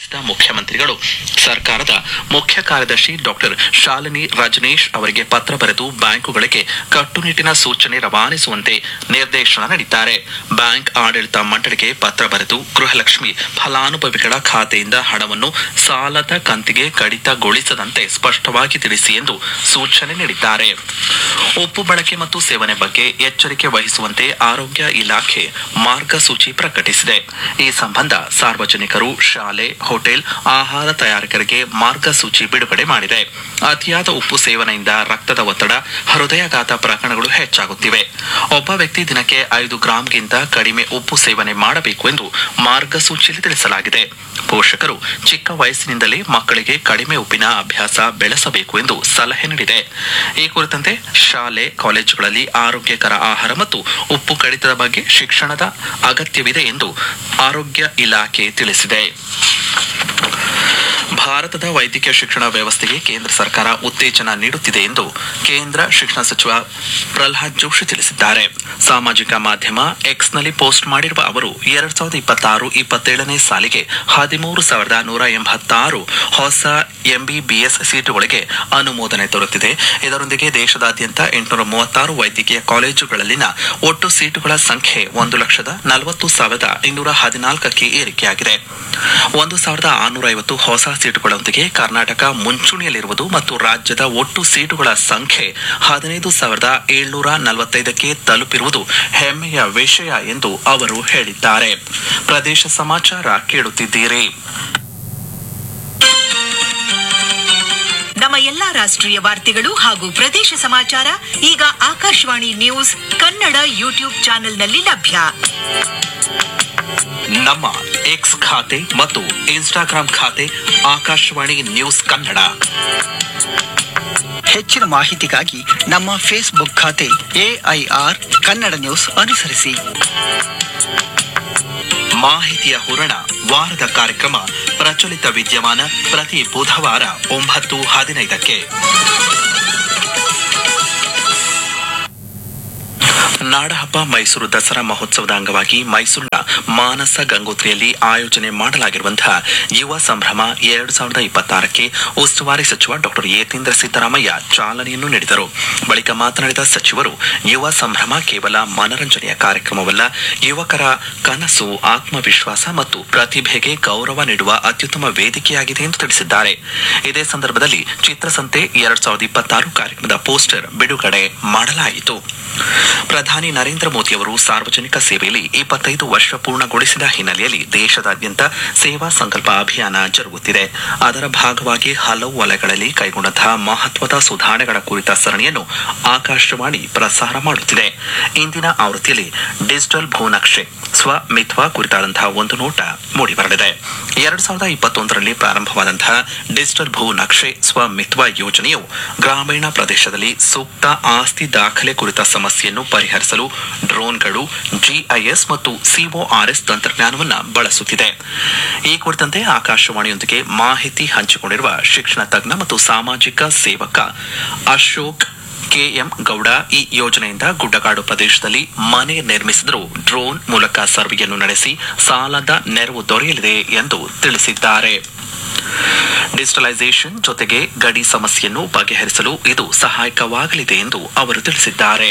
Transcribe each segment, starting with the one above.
ಮುಖ್ಯಮಂತ್ರಿಗಳು ಸರ್ಕಾರದ ಮುಖ್ಯ ಕಾರ್ಯದರ್ಶಿ ಡಾಕ್ಟರ್ ಶಾಲಿನಿ ರಜನೀಶ್ ಅವರಿಗೆ ಪತ್ರ ಬರೆದು ಬ್ಯಾಂಕುಗಳಿಗೆ ಕಟ್ಟುನಿಟ್ಟಿನ ಸೂಚನೆ ರವಾನಿಸುವಂತೆ ನಿರ್ದೇಶನ ನೀಡಿದ್ದಾರೆ ಬ್ಯಾಂಕ್ ಆಡಳಿತ ಮಂಡಳಿಗೆ ಪತ್ರ ಬರೆದು ಗೃಹಲಕ್ಷ್ಮಿ ಫಲಾನುಭವಿಗಳ ಖಾತೆಯಿಂದ ಹಣವನ್ನು ಸಾಲದ ಕಂತಿಗೆ ಕಡಿತಗೊಳಿಸದಂತೆ ಸ್ಪಷ್ಟವಾಗಿ ತಿಳಿಸಿ ಎಂದು ಸೂಚನೆ ನೀಡಿದ್ದಾರೆ ಉಪ್ಪು ಬಳಕೆ ಮತ್ತು ಸೇವನೆ ಬಗ್ಗೆ ಎಚ್ಚರಿಕೆ ವಹಿಸುವಂತೆ ಆರೋಗ್ಯ ಇಲಾಖೆ ಮಾರ್ಗಸೂಚಿ ಪ್ರಕಟಿಸಿದೆ ಈ ಸಂಬಂಧ ಸಾರ್ವಜನಿಕರು ಶಾಲೆ ಹೋಟೆಲ್ ಆಹಾರ ತಯಾರಕರಿಗೆ ಮಾರ್ಗಸೂಚಿ ಬಿಡುಗಡೆ ಮಾಡಿದೆ ಅತಿಯಾದ ಉಪ್ಪು ಸೇವನೆಯಿಂದ ರಕ್ತದ ಒತ್ತಡ ಹೃದಯಾಘಾತ ಪ್ರಕರಣಗಳು ಹೆಚ್ಚಾಗುತ್ತಿವೆ ಒಬ್ಬ ವ್ಯಕ್ತಿ ದಿನಕ್ಕೆ ಐದು ಗ್ರಾಂಗಿಂತ ಕಡಿಮೆ ಉಪ್ಪು ಸೇವನೆ ಮಾಡಬೇಕು ಎಂದು ಮಾರ್ಗಸೂಚಿಯಲ್ಲಿ ತಿಳಿಸಲಾಗಿದೆ ಪೋಷಕರು ಚಿಕ್ಕ ವಯಸ್ಸಿನಿಂದಲೇ ಮಕ್ಕಳಿಗೆ ಕಡಿಮೆ ಉಪ್ಪಿನ ಅಭ್ಯಾಸ ಬೆಳೆಸಬೇಕು ಎಂದು ಸಲಹೆ ನೀಡಿದೆ ಈ ಕುರಿತಂತೆ ಶಾಲೆ ಕಾಲೇಜುಗಳಲ್ಲಿ ಆರೋಗ್ಯಕರ ಆಹಾರ ಮತ್ತು ಉಪ್ಪು ಕಡಿತದ ಬಗ್ಗೆ ಶಿಕ್ಷಣದ ಅಗತ್ಯವಿದೆ ಎಂದು ಆರೋಗ್ಯ ಇಲಾಖೆ ತಿಳಿಸಿದೆ ಭಾರತದ ವೈದ್ಯಕೀಯ ಶಿಕ್ಷಣ ವ್ಯವಸ್ಥೆಗೆ ಕೇಂದ್ರ ಸರ್ಕಾರ ಉತ್ತೇಜನ ನೀಡುತ್ತಿದೆ ಎಂದು ಕೇಂದ್ರ ಶಿಕ್ಷಣ ಸಚಿವ ಪ್ರಹ್ಲಾದ್ ಜೋಶಿ ತಿಳಿಸಿದ್ದಾರೆ ಸಾಮಾಜಿಕ ಮಾಧ್ಯಮ ಎಕ್ಸ್ನಲ್ಲಿ ಪೋಸ್ಟ್ ಮಾಡಿರುವ ಅವರು ಎರಡ್ ಸಾವಿರದ ಇಪ್ಪತ್ತಾರು ಇಪ್ಪತ್ತೇಳನೇ ಸಾಲಿಗೆ ಹದಿಮೂರು ಸಾವಿರದ ನೂರ ಎಂಬತ್ತಾರು ಹೊಸ ಎಂಬಿಬಿಎಸ್ ಸೀಟುಗಳಿಗೆ ಅನುಮೋದನೆ ದೊರೆತಿದೆ ಇದರೊಂದಿಗೆ ದೇಶದಾದ್ಯಂತ ಎಂಟುನೂರ ಮೂವತ್ತಾರು ವೈದ್ಯಕೀಯ ಕಾಲೇಜುಗಳಲ್ಲಿನ ಒಟ್ಟು ಸೀಟುಗಳ ಸಂಖ್ಯೆ ಒಂದು ಲಕ್ಷದ ನಲವತ್ತು ಸಾವಿರದ ಇನ್ನೂರ ಹದಿನಾಲ್ಕಕ್ಕೆ ಏರಿಕೆಯಾಗಿದೆ ಒಂದು ಸಾವಿರದ ಆರುನೂರ ಐವತ್ತು ಹೊಸ ಸೀಟುಗಳೊಂದಿಗೆ ಕರ್ನಾಟಕ ಮುಂಚೂಣಿಯಲ್ಲಿರುವುದು ಮತ್ತು ರಾಜ್ಯದ ಒಟ್ಟು ಸೀಟುಗಳ ಸಂಖ್ಯೆ ಹದಿನೈದು ಸಾವಿರದ ಏಳ್ನೂರ ನಲವತ್ತೈದಕ್ಕೆ ತಲುಪಿರುವುದು ಹೆಮ್ಮೆಯ ವಿಷಯ ಎಂದು ಅವರು ಹೇಳಿದ್ದಾರೆ ಪ್ರದೇಶ ಸಮಾಚಾರ ಕೇಳುತ್ತಿದ್ದೀರಿ ನಮ್ಮ ಎಲ್ಲಾ ರಾಷ್ಟ್ರೀಯ ವಾರ್ತೆಗಳು ಹಾಗೂ ಪ್ರದೇಶ ಸಮಾಚಾರ ಈಗ ಆಕಾಶವಾಣಿ ನ್ಯೂಸ್ ಕನ್ನಡ ಯೂಟ್ಯೂಬ್ ಚಾನೆಲ್ನಲ್ಲಿ ಲಭ್ಯ ನಮ್ಮ ಎಕ್ಸ್ ಖಾತೆ ಮತ್ತು ಇನ್ಸ್ಟಾಗ್ರಾಂ ಖಾತೆ ಆಕಾಶವಾಣಿ ನ್ಯೂಸ್ ಕನ್ನಡ ಹೆಚ್ಚಿನ ಮಾಹಿತಿಗಾಗಿ ನಮ್ಮ ಫೇಸ್ಬುಕ್ ಖಾತೆ ಎಐಆರ್ ಕನ್ನಡ ನ್ಯೂಸ್ ಅನುಸರಿಸಿ ಮಾಹಿತಿಯ ಹೂರಣ ವಾರದ ಕಾರ್ಯಕ್ರಮ ಪ್ರಚಲಿತ ವಿದ್ಯಮಾನ ಪ್ರತಿ ಬುಧವಾರ ಒಂಬತ್ತು ಹದಿನೈದಕ್ಕೆ ನಾಡಹಬ್ಬ ಮೈಸೂರು ದಸರಾ ಮಹೋತ್ಸವದ ಅಂಗವಾಗಿ ಮೈಸೂರಿನ ಮಾನಸ ಗಂಗೋತ್ರಿಯಲ್ಲಿ ಆಯೋಜನೆ ಮಾಡಲಾಗಿರುವಂತಹ ಯುವ ಸಂಭ್ರಮ ಎರಡು ಸಾವಿರದ ಇಪ್ಪತ್ತಾರಕ್ಕೆ ಉಸ್ತುವಾರಿ ಸಚಿವ ಡಾಕ್ಟರ್ ಯತೀಂದ್ರ ಸಿದ್ದರಾಮಯ್ಯ ಚಾಲನೆಯನ್ನು ನೀಡಿದರು ಬಳಿಕ ಮಾತನಾಡಿದ ಸಚಿವರು ಯುವ ಸಂಭ್ರಮ ಕೇವಲ ಮನರಂಜನೆಯ ಕಾರ್ಯಕ್ರಮವಲ್ಲ ಯುವಕರ ಕನಸು ಆತ್ಮವಿಶ್ವಾಸ ಮತ್ತು ಪ್ರತಿಭೆಗೆ ಗೌರವ ನೀಡುವ ಅತ್ಯುತ್ತಮ ವೇದಿಕೆಯಾಗಿದೆ ಎಂದು ತಿಳಿಸಿದ್ದಾರೆ ಇದೇ ಸಂದರ್ಭದಲ್ಲಿ ಚಿತ್ರಸಂತೆ ಎರಡ್ ಸಾವಿರದ ಇಪ್ಪತ್ತಾರು ಕಾರ್ಯಕ್ರಮದ ಪೋಸ್ಟರ್ ಬಿಡುಗಡೆ ಮಾಡಲಾಯಿತು ಪ್ರಧಾನಿ ನರೇಂದ್ರ ಮೋದಿ ಅವರು ಸಾರ್ವಜನಿಕ ಸೇವೆಯಲ್ಲಿ ಇಪ್ಪತ್ತೈದು ವರ್ಷ ಪೂರ್ಣಗೊಳಿಸಿದ ಹಿನ್ನೆಲೆಯಲ್ಲಿ ದೇಶದಾದ್ಯಂತ ಸೇವಾ ಸಂಕಲ್ಪ ಅಭಿಯಾನ ಜರುಗುತ್ತಿದೆ ಅದರ ಭಾಗವಾಗಿ ಹಲವು ವಲಯಗಳಲ್ಲಿ ಕೈಗೊಂಡಂತಹ ಮಹತ್ವದ ಸುಧಾರಣೆಗಳ ಕುರಿತ ಸರಣಿಯನ್ನು ಆಕಾಶವಾಣಿ ಪ್ರಸಾರ ಮಾಡುತ್ತಿದೆ ಇಂದಿನ ಆವೃತ್ತಿಯಲ್ಲಿ ಡಿಜಿಟಲ್ ಭೂನಕ್ಷೆ ಸ್ವಮಿತ್ವ ಕುರಿತಾದಂತಹ ಒಂದು ನೋಟ ಮೂಡಿಬರಲಿದೆ ಎರಡ್ ಸಾವಿರದ ಇಪ್ಪತ್ತೊಂದರಲ್ಲಿ ಪ್ರಾರಂಭವಾದಂತಹ ಡಿಜಿಟಲ್ ಭೂ ನಕ್ಷೆ ಸ್ವಮಿತ್ವ ಯೋಜನೆಯು ಗ್ರಾಮೀಣ ಪ್ರದೇಶದಲ್ಲಿ ಸೂಕ್ತ ಆಸ್ತಿ ದಾಖಲೆ ಕುರಿತ ಸಮಸ್ಯೆಯನ್ನು ಪರಿಹರಿಸಲು ಡ್ರೋನ್ಗಳು ಜಿಐಎಸ್ ಮತ್ತು ಸಿಒಆರ್ಎಸ್ ತಂತ್ರಜ್ಞಾನವನ್ನು ಬಳಸುತ್ತಿದೆ ಈ ಕುರಿತಂತೆ ಆಕಾಶವಾಣಿಯೊಂದಿಗೆ ಮಾಹಿತಿ ಹಂಚಿಕೊಂಡಿರುವ ಶಿಕ್ಷಣ ತಜ್ಞ ಮತ್ತು ಸಾಮಾಜಿಕ ಸೇವಕ ಅಶೋಕ್ ಕೆಎಂ ಗೌಡ ಈ ಯೋಜನೆಯಿಂದ ಗುಡ್ಡಗಾಡು ಪ್ರದೇಶದಲ್ಲಿ ಮನೆ ನಿರ್ಮಿಸಿದರೂ ಡ್ರೋನ್ ಮೂಲಕ ಸರ್ವೆಯನ್ನು ನಡೆಸಿ ಸಾಲದ ನೆರವು ದೊರೆಯಲಿದೆ ಎಂದು ತಿಳಿಸಿದ್ದಾರೆ ಡಿಜಿಟಲೈಸೇಷನ್ ಜೊತೆಗೆ ಗಡಿ ಸಮಸ್ಯೆಯನ್ನು ಬಗೆಹರಿಸಲು ಇದು ಸಹಾಯಕವಾಗಲಿದೆ ಎಂದು ಅವರು ತಿಳಿಸಿದ್ದಾರೆ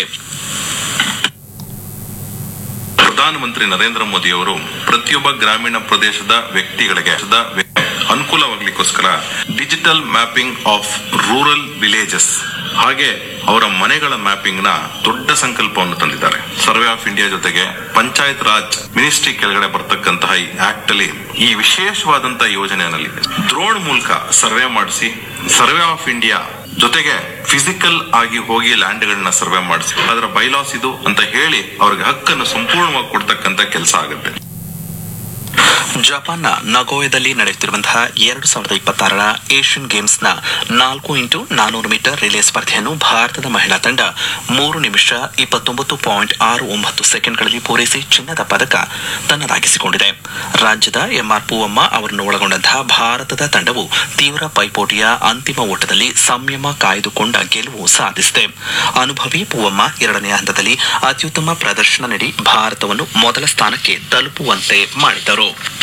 ಪ್ರಧಾನಮಂತ್ರಿ ನರೇಂದ್ರ ಮೋದಿ ಅವರು ಪ್ರತಿಯೊಬ್ಬ ಗ್ರಾಮೀಣ ಪ್ರದೇಶದ ವ್ಯಕ್ತಿಗಳಿಗೆ ದ ವ್ಯ- ಅನುಕೂಲವಾಗಲಿಕ್ಕೋಸ್ಕರ digital mapping of rural villages ಹಾಗೆ ಅವರ ಮನೆಗಳ ಮ್ಯಾಪಿಂಗ್ ನ ದೊಡ್ಡ ಸಂಕಲ್ಪವನ್ನು ತಂದಿದ್ದಾರೆ ಸರ್ವೆ ಆಫ್ ಇಂಡಿಯಾ ಜೊತೆಗೆ ಪಂಚಾಯತ್ ರಾಜ್ ಮಿನಿಸ್ಟ್ರಿ ಕೆಳಗಡೆ ಬರ್ತಕ್ಕಂತಹ ಈ ಆಕ್ಟ್ ಅಲ್ಲಿ ಈ ವಿಶೇಷವಾದಂತಹ ಯೋಜನೆಯಲ್ಲಿ ಡ್ರೋನ್ ಮೂಲಕ ಸರ್ವೆ ಮಾಡಿಸಿ ಸರ್ವೆ ಆಫ್ ಇಂಡಿಯಾ ಜೊತೆಗೆ ಫಿಸಿಕಲ್ ಆಗಿ ಹೋಗಿ ಲ್ಯಾಂಡ್ ಗಳನ್ನ ಸರ್ವೆ ಮಾಡಿಸಿ ಅದರ ಬೈಲಾಸ್ ಇದು ಅಂತ ಹೇಳಿ ಅವ್ರಿಗೆ ಹಕ್ಕನ್ನು ಸಂಪೂರ್ಣವಾಗಿ ಕೊಡ್ತಕ್ಕಂತ ಕೆಲಸ ಆಗುತ್ತೆ ಜಪಾನ್ನ ನಗೋಯದಲ್ಲಿ ನಡೆಯುತ್ತಿರುವಂತಹ ಎರಡು ಸಾವಿರದ ಇಪ್ಪತ್ತಾರರ ಏಷ್ಯನ್ ಗೇಮ್ಸ್ನ ನಾಲ್ಕು ಇಂಟು ನಾನೂರು ಮೀಟರ್ ರಿಲೇ ಸ್ಪರ್ಧೆಯನ್ನು ಭಾರತದ ಮಹಿಳಾ ತಂಡ ಮೂರು ನಿಮಿಷ ಇಪ್ಪತ್ತೊಂಬತ್ತು ಪಾಯಿಂಟ್ ಆರು ಒಂಬತ್ತು ಸೆಕೆಂಡ್ಗಳಲ್ಲಿ ಪೂರೈಸಿ ಚಿನ್ನದ ಪದಕ ತನ್ನದಾಗಿಸಿಕೊಂಡಿದೆ ರಾಜ್ಯದ ಎಂಆರ್ ಪೂವಮ್ಮ ಅವರನ್ನು ಒಳಗೊಂಡಂತಹ ಭಾರತದ ತಂಡವು ತೀವ್ರ ಪೈಪೋಟಿಯ ಅಂತಿಮ ಓಟದಲ್ಲಿ ಸಂಯಮ ಕಾಯ್ದುಕೊಂಡ ಗೆಲುವು ಸಾಧಿಸಿದೆ ಅನುಭವಿ ಪೂವಮ್ಮ ಎರಡನೇ ಹಂತದಲ್ಲಿ ಅತ್ಯುತ್ತಮ ಪ್ರದರ್ಶನ ನೀಡಿ ಭಾರತವನ್ನು ಮೊದಲ ಸ್ಥಾನಕ್ಕೆ ತಲುಪುವಂತೆ ಮಾಡಿದರು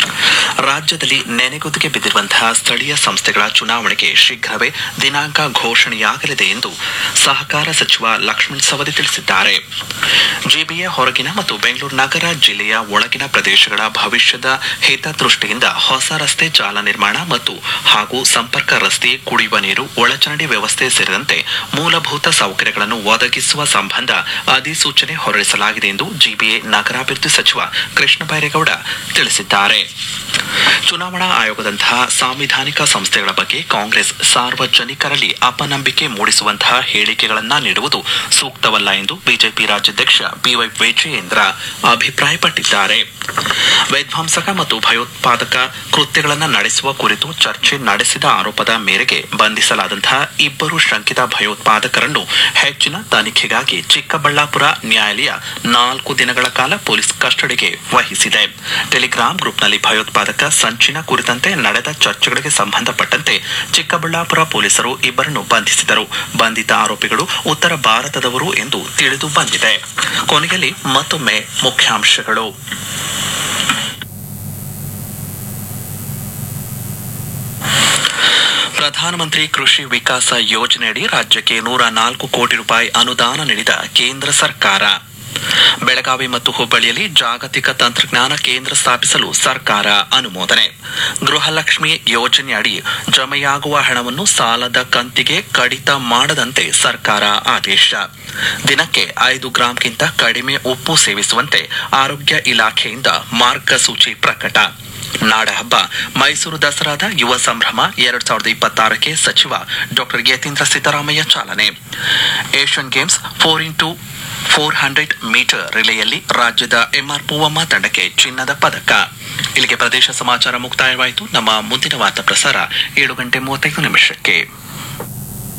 ರಾಜ್ಯದಲ್ಲಿ ನೆನೆಗುದಿಗೆ ಬಿದ್ದಿರುವಂತಹ ಸ್ಥಳೀಯ ಸಂಸ್ಥೆಗಳ ಚುನಾವಣೆಗೆ ಶೀಘ್ರವೇ ದಿನಾಂಕ ಘೋಷಣೆಯಾಗಲಿದೆ ಎಂದು ಸಹಕಾರ ಸಚಿವ ಲಕ್ಷ್ಮಣ್ ಸವದಿ ತಿಳಿಸಿದ್ದಾರೆ ಜಿಬಿಎ ಹೊರಗಿನ ಮತ್ತು ಬೆಂಗಳೂರು ನಗರ ಜಿಲ್ಲೆಯ ಒಳಗಿನ ಪ್ರದೇಶಗಳ ಭವಿಷ್ಯದ ಹಿತದೃಷ್ಟಿಯಿಂದ ಹೊಸ ರಸ್ತೆ ಜಾಲ ನಿರ್ಮಾಣ ಮತ್ತು ಹಾಗೂ ಸಂಪರ್ಕ ರಸ್ತೆ ಕುಡಿಯುವ ನೀರು ಒಳಚರಂಡಿ ವ್ಯವಸ್ಥೆ ಸೇರಿದಂತೆ ಮೂಲಭೂತ ಸೌಕರ್ಯಗಳನ್ನು ಒದಗಿಸುವ ಸಂಬಂಧ ಅಧಿಸೂಚನೆ ಹೊರಡಿಸಲಾಗಿದೆ ಎಂದು ಜಿಬಿಎ ನಗರಾಭಿವೃದ್ಧಿ ಸಚಿವ ಕೃಷ್ಣ ಬೈರೇಗೌಡ ತಿಳಿಸಿದ್ದಾರೆ ಚುನಾವಣಾ ಆಯೋಗದಂತಹ ಸಾಂವಿಧಾನಿಕ ಸಂಸ್ಥೆಗಳ ಬಗ್ಗೆ ಕಾಂಗ್ರೆಸ್ ಸಾರ್ವಜನಿಕರಲ್ಲಿ ಅಪನಂಬಿಕೆ ಮೂಡಿಸುವಂತಹ ಹೇಳಿಕೆಗಳನ್ನ ನೀಡುವುದು ಸೂಕ್ತವಲ್ಲ ಎಂದು ಬಿಜೆಪಿ ರಾಜ್ಯಾಧ್ಯಕ್ಷ ಬಿವೈ ವಿಜಯೇಂದ್ರ ಅಭಿಪ್ರಾಯಪಟ್ಟಿದ್ದಾರೆ ವಿಧ್ವಂಸಕ ಮತ್ತು ಭಯೋತ್ಪಾದಕ ಕೃತ್ಯಗಳನ್ನು ನಡೆಸುವ ಕುರಿತು ಚರ್ಚೆ ನಡೆಸಿದ ಆರೋಪದ ಮೇರೆಗೆ ಬಂಧಿಸಲಾದಂತಹ ಇಬ್ಬರು ಶಂಕಿತ ಭಯೋತ್ಪಾದಕರನ್ನು ಹೆಚ್ಚಿನ ತನಿಖೆಗಾಗಿ ಚಿಕ್ಕಬಳ್ಳಾಪುರ ನ್ಯಾಯಾಲಯ ನಾಲ್ಕು ದಿನಗಳ ಕಾಲ ಪೊಲೀಸ್ ಕಸ್ಟಡಿಗೆ ವಹಿಸಿದೆ ಟೆಲಿಗ್ರಾಂ ಗ್ರೂಪ್ನಲ್ಲಿ ಭಯೋತ್ಪಾದಕ ಸಂಚಿನ ಕುರಿತಂತೆ ನಡೆದ ಚರ್ಚೆಗಳಿಗೆ ಸಂಬಂಧಪಟ್ಟಂತೆ ಚಿಕ್ಕಬಳ್ಳಾಪುರ ಪೊಲೀಸರು ಇಬ್ಬರನ್ನು ಬಂಧಿಸಿದರು ಬಂಧಿತ ಆರೋಪಿಗಳು ಉತ್ತರ ಭಾರತದವರು ಎಂದು ತಿಳಿದು ಬಂದಿದೆ ಕೊನೆಯಲ್ಲಿ ಮತ್ತೊಮ್ಮೆ ಮುಖ್ಯಾಂಶಗಳು ಪ್ರಧಾನಮಂತ್ರಿ ಕೃಷಿ ವಿಕಾಸ ಯೋಜನೆಯಡಿ ರಾಜ್ಯಕ್ಕೆ ನೂರ ನಾಲ್ಕು ಕೋಟಿ ರೂಪಾಯಿ ಅನುದಾನ ನೀಡಿದ ಕೇಂದ್ರ ಸರ್ಕಾರ ಬೆಳಗಾವಿ ಮತ್ತು ಹುಬ್ಬಳ್ಳಿಯಲ್ಲಿ ಜಾಗತಿಕ ತಂತ್ರಜ್ಞಾನ ಕೇಂದ್ರ ಸ್ಥಾಪಿಸಲು ಸರ್ಕಾರ ಅನುಮೋದನೆ ಗೃಹಲಕ್ಷ್ಮಿ ಯೋಜನೆಯಡಿ ಜಮೆಯಾಗುವ ಹಣವನ್ನು ಸಾಲದ ಕಂತಿಗೆ ಕಡಿತ ಮಾಡದಂತೆ ಸರ್ಕಾರ ಆದೇಶ ದಿನಕ್ಕೆ ಐದು ಗ್ರಾಂಗಿಂತ ಕಡಿಮೆ ಉಪ್ಪು ಸೇವಿಸುವಂತೆ ಆರೋಗ್ಯ ಇಲಾಖೆಯಿಂದ ಮಾರ್ಗಸೂಚಿ ಪ್ರಕಟ ನಾಡಹಬ್ಬ ಮೈಸೂರು ದಸರಾದ ಯುವ ಸಂಭ್ರಮ ಎರಡ್ ಸಾವಿರದ ಇಪ್ಪತ್ತಾರಕ್ಕೆ ಸಚಿವ ಡಾಕ್ಟರ್ ಯತೀಂದ್ರ ಸಿದ್ದರಾಮಯ್ಯ ಚಾಲನೆ Asian games four into four hundred metre ರಿಲೆಯಲ್ಲಿ ರಾಜ್ಯದ ಎಂಆರ್ ಪೂವಮ್ಮ ತಂಡಕ್ಕೆ ಚಿನ್ನದ ಪದಕ ಇಲ್ಲಿಗೆ ಪ್ರದೇಶ ಸಮಾಚಾರ ಮುಕ್ತಾಯವಾಯಿತು ನಮ್ಮ ಮುಂದಿನ ವಾರ್ತಾ ಪ್ರಸಾರ ಏಳು ಗಂಟೆ ಮೂವತ್ತೈದು ನಿಮಿಷಕ್ಕೆ